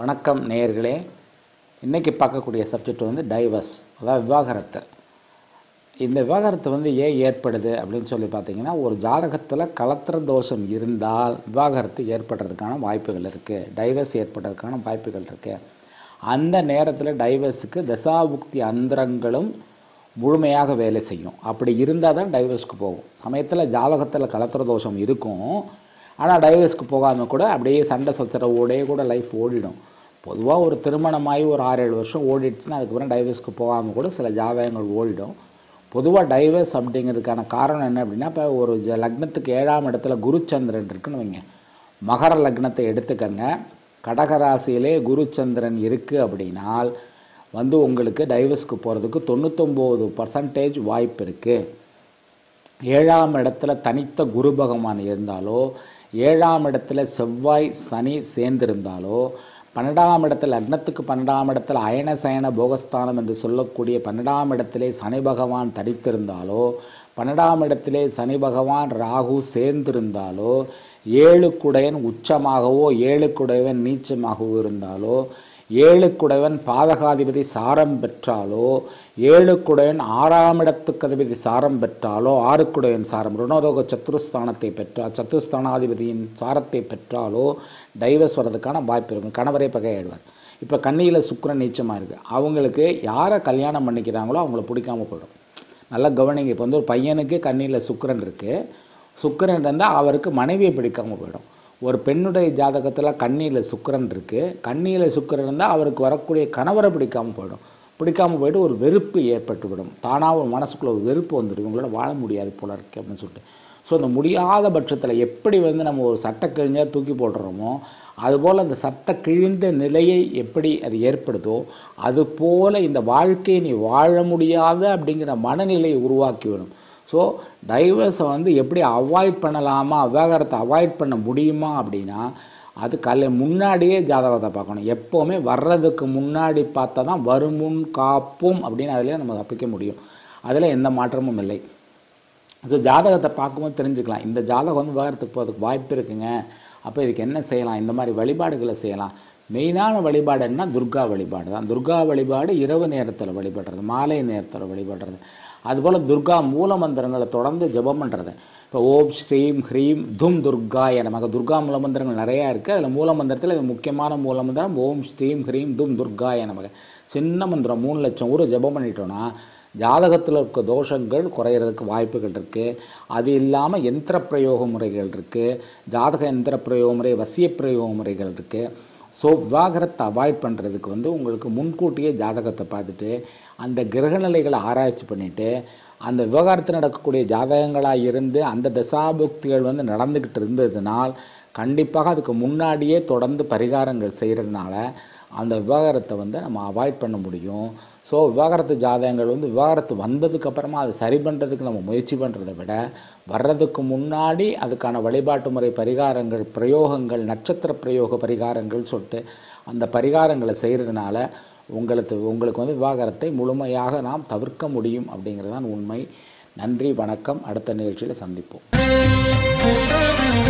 வணக்கம் நேயர்களே இன்றைக்கி பார்க்கக்கூடிய சப்ஜெக்ட் வந்து டைவர்ஸ் அதாவது விவாகரத்து இந்த விவாகரத்து வந்து ஏன் ஏற்படுது அப்படின்னு சொல்லி பார்த்தீங்கன்னா ஒரு ஜாதகத்தில் கலத்திர தோஷம் இருந்தால் விவாகரத்து ஏற்படுறதுக்கான வாய்ப்புகள் இருக்குது டைவர்ஸ் ஏற்படுறதுக்கான வாய்ப்புகள் இருக்குது அந்த நேரத்தில் டைவர்ஸுக்கு தசாபுக்தி அந்தரங்களும் முழுமையாக வேலை செய்யும் அப்படி இருந்தால் தான் டைவர்ஸ்க்கு போகும் சமயத்தில் ஜாதகத்தில் கலத்திர தோஷம் இருக்கும் ஆனால் டைவர்ஸ்க்கு போகாமல் கூட அப்படியே சண்டை சச்சரவோடே கூட லைஃப் ஓடிடும் பொதுவாக ஒரு திருமணமாகி ஒரு ஆறு ஏழு வருஷம் ஓடிடுச்சுன்னா அதுக்கப்புறம் டைவர்ஸ்க்கு போகாமல் கூட சில ஜாதகங்கள் ஓடிடும் பொதுவாக டைவர்ஸ் அப்படிங்கிறதுக்கான காரணம் என்ன அப்படின்னா இப்போ ஒரு ஜ லக்னத்துக்கு ஏழாம் இடத்துல குருச்சந்திரன் இருக்குன்னு வைங்க மகர லக்னத்தை எடுத்துக்கங்க கடகராசியிலே குருச்சந்திரன் இருக்குது அப்படின்னால் வந்து உங்களுக்கு டைவர்ஸ்க்கு போகிறதுக்கு தொண்ணூத்தொம்பது பர்சன்டேஜ் வாய்ப்பு இருக்குது ஏழாம் இடத்துல தனித்த குரு பகவான் இருந்தாலோ ஏழாம் இடத்துல செவ்வாய் சனி சேர்ந்திருந்தாலோ பன்னெண்டாம் இடத்துல லக்னத்துக்கு பன்னெண்டாம் இடத்துல அயன சயன போகஸ்தானம் என்று சொல்லக்கூடிய பன்னெண்டாம் இடத்திலே சனி பகவான் தரித்திருந்தாலோ பன்னெண்டாம் இடத்திலே சனி பகவான் ராகு சேர்ந்திருந்தாலோ ஏழுக்குடையன் உச்சமாகவோ ஏழுக்குடையவன் நீச்சமாகவோ இருந்தாலோ ஏழுக்குடையவன் பாதகாதிபதி சாரம் பெற்றாலோ ஏழுக்குடையன் ஆறாம் இடத்துக்கு அதிபதி சாரம் பெற்றாலோ ஆறுக்குடையன் சாரம் ருணரோக சத்துருஸ்தானத்தை பெற்றால் சத்துருஸ்தானாதிபதியின் சாரத்தை பெற்றாலோ டைவர்ஸ் வர்றதுக்கான வாய்ப்பு இருக்கும் கணவரே பகையாயிடுவார் இப்போ கண்ணியில் சுக்கிரன் நீச்சமாக இருக்குது அவங்களுக்கு யாரை கல்யாணம் பண்ணிக்கிறாங்களோ அவங்கள பிடிக்காம போயிடும் நல்லா கவனிங்க இப்போ வந்து ஒரு பையனுக்கு கண்ணியில் சுக்கிரன் இருக்குது சுக்கிரன் இருந்தால் அவருக்கு மனைவியை பிடிக்காம போயிடும் ஒரு பெண்ணுடைய ஜாதகத்தில் கண்ணியில் சுக்கிரன் இருக்குது கண்ணியில் சுக்கிரன் இருந்தால் அவருக்கு வரக்கூடிய கணவரை பிடிக்காமல் போயிடும் பிடிக்காமல் போயிட்டு ஒரு வெறுப்பு ஏற்பட்டுவிடும் தானாக ஒரு மனசுக்குள்ள ஒரு வெறுப்பு வந்துடும் இவங்களோட வாழ முடியாது போல இருக்கு அப்படின்னு சொல்லிட்டு ஸோ அந்த முடியாத பட்சத்தில் எப்படி வந்து நம்ம ஒரு சட்டை கிழிஞ்சால் தூக்கி போடுறோமோ அதுபோல் அந்த சட்டை கிழிந்த நிலையை எப்படி அது ஏற்படுதோ அதுபோல் இந்த வாழ்க்கையை நீ வாழ முடியாத அப்படிங்கிற மனநிலையை உருவாக்கிவிடும் ஸோ டைவர்ஸை வந்து எப்படி அவாய்ட் பண்ணலாமா விவாகரத்தை அவாய்ட் பண்ண முடியுமா அப்படின்னா அது கல்ல முன்னாடியே ஜாதகத்தை பார்க்கணும் எப்போவுமே வர்றதுக்கு முன்னாடி பார்த்தா தான் வருமுன் காப்பும் அப்படின்னு அதிலே நம்ம தப்பிக்க முடியும் அதில் எந்த மாற்றமும் இல்லை ஸோ ஜாதகத்தை பார்க்கும்போது தெரிஞ்சுக்கலாம் இந்த ஜாதகம் வந்து விவாகரத்துக்கு போகிறதுக்கு வாய்ப்பு இருக்குங்க அப்போ இதுக்கு என்ன செய்யலாம் இந்த மாதிரி வழிபாடுகளை செய்யலாம் மெயினான வழிபாடு என்ன துர்கா வழிபாடு தான் துர்கா வழிபாடு இரவு நேரத்தில் வழிபடுறது மாலை நேரத்தில் வழிபடுறது அதுபோல் துர்கா மூல மந்திரங்களை தொடர்ந்து ஜெபம் பண்ணுறது இப்போ ஓம் ஸ்ரீம் ஹ்ரீம் தும் துர்காய நமக்கு துர்கா மூல மந்திரங்கள் நிறையா இருக்குது அதில் மூல மந்திரத்தில் இது முக்கியமான மூல மந்திரம் ஓம் ஸ்ரீம் ஹ்ரீம் தும் துர்காய நமக்கு சின்ன மந்திரம் மூணு லட்சம் ஊர் ஜெபம் பண்ணிட்டோன்னா ஜாதகத்தில் இருக்க தோஷங்கள் குறையிறதுக்கு வாய்ப்புகள் இருக்குது அது இல்லாமல் யந்திர பிரயோக முறைகள் இருக்குது ஜாதக யந்திர பிரயோக முறை வசிய பிரயோக முறைகள் இருக்குது ஸோ விவாகரத்தை அவாய்ட் பண்ணுறதுக்கு வந்து உங்களுக்கு முன்கூட்டியே ஜாதகத்தை பார்த்துட்டு அந்த கிரகநிலைகளை ஆராய்ச்சி பண்ணிவிட்டு அந்த விவகாரத்தில் நடக்கக்கூடிய ஜாதகங்களாக இருந்து அந்த தசாபுக்திகள் வந்து நடந்துக்கிட்டு இருந்ததுனால் கண்டிப்பாக அதுக்கு முன்னாடியே தொடர்ந்து பரிகாரங்கள் செய்கிறதுனால அந்த விவாகரத்தை வந்து நம்ம அவாய்ட் பண்ண முடியும் ஸோ விவாகரத்து ஜாதகங்கள் வந்து விவாகரத்து வந்ததுக்கு அப்புறமா அதை சரி பண்ணுறதுக்கு நம்ம முயற்சி பண்ணுறதை விட வர்றதுக்கு முன்னாடி அதுக்கான வழிபாட்டு முறை பரிகாரங்கள் பிரயோகங்கள் நட்சத்திர பிரயோக பரிகாரங்கள் சொல்லிட்டு அந்த பரிகாரங்களை செய்கிறதுனால உங்களுக்கு உங்களுக்கு வந்து விவாகரத்தை முழுமையாக நாம் தவிர்க்க முடியும் அப்படிங்கிறது தான் உண்மை நன்றி வணக்கம் அடுத்த நிகழ்ச்சியில் சந்திப்போம்